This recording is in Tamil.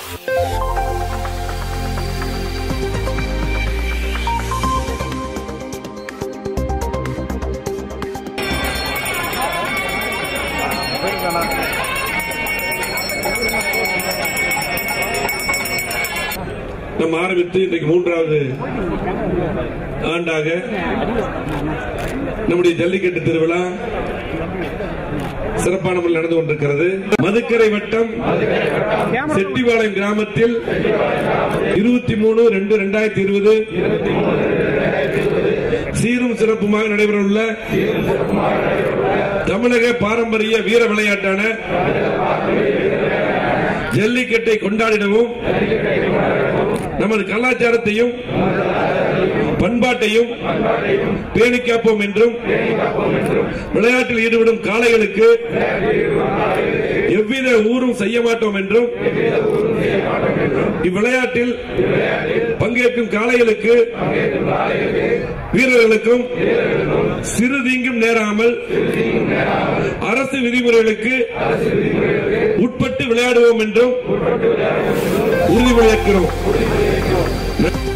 நம்ம ஆரம்பித்து இன்றைக்கு மூன்றாவது ஆண்டாக நம்முடைய ஜல்லிக்கட்டு திருவிழா சிறப்பான முறையில் நடந்து கொண்டிருக்கிறது மதுக்கரை வட்டம் செட்டிபாளையம் கிராமத்தில் இருபத்தி மூணு ரெண்டு ரெண்டாயிரத்தி இருபது சீரும் சிறப்புமாக நடைபெறவுள்ள தமிழக பாரம்பரிய வீர விளையாட்டான ஜல்லிக்கட்டை கொண்டாடிடவும் நமது கலாச்சாரத்தையும் பண்பாட்டையும் பேணி காப்போம் என்றும் விளையாட்டில் ஈடுபடும் காளைகளுக்கு எவ்வித ஊரும் செய்ய மாட்டோம் என்றும் இவ்விளையாட்டில் பங்கேற்கும் காளைகளுக்கு வீரர்களுக்கும் சிறு தீங்கும் நேராமல் அரசு விதிமுறைகளுக்கு உட்பட்டு விளையாடுவோம் என்றும் உறுதிமொழியேற்கிறோம்